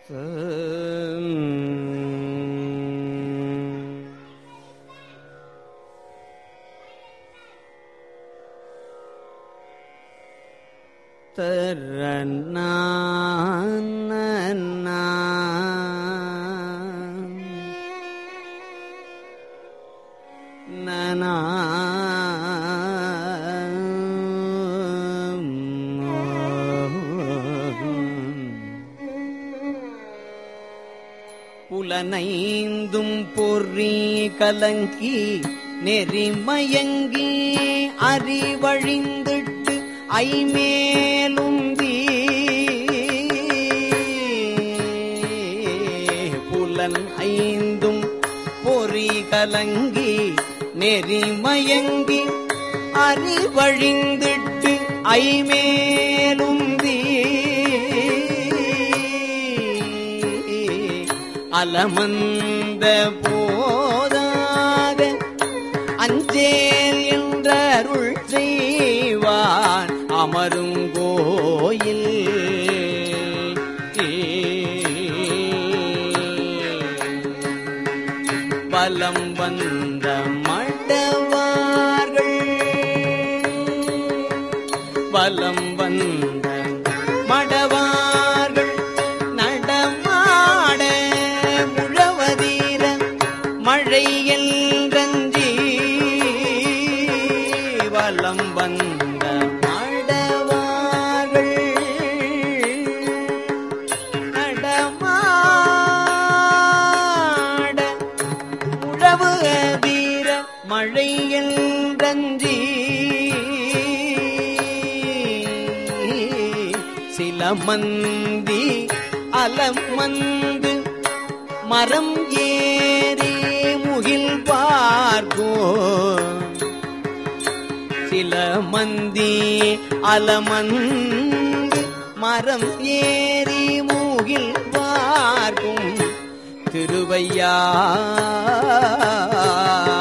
புலனைந்தும் பொறி கலங்கி நெறிமயங்கி அறிவழிந்திட்டு ஐமேலுந்தி புலன் ஐந்தும் பொறி கலங்கி நெறிமயங்கி அறிவழிந்திட்டு ஐமேலுந்தி அலமந்த போதாக அஞ்சேல் என்ற அருள் செய்வான் அமரும் கோயில் பலம் வந்த மடவார்கள் பலம் வந்த மடவார்கள் நடமாட முழவதீர மழை என்றஞ்சி வலம் வந்த மடவார்கள் நடமாட உழவு வீர மழையில் ரஞ்சி சில மந்தி அலம் வந்து மரம் ஏறி முகில் பார்க்கோ சில மந்தி அலமந்து மரம் ஏறி மூகில் பார்க்கும் திருவையா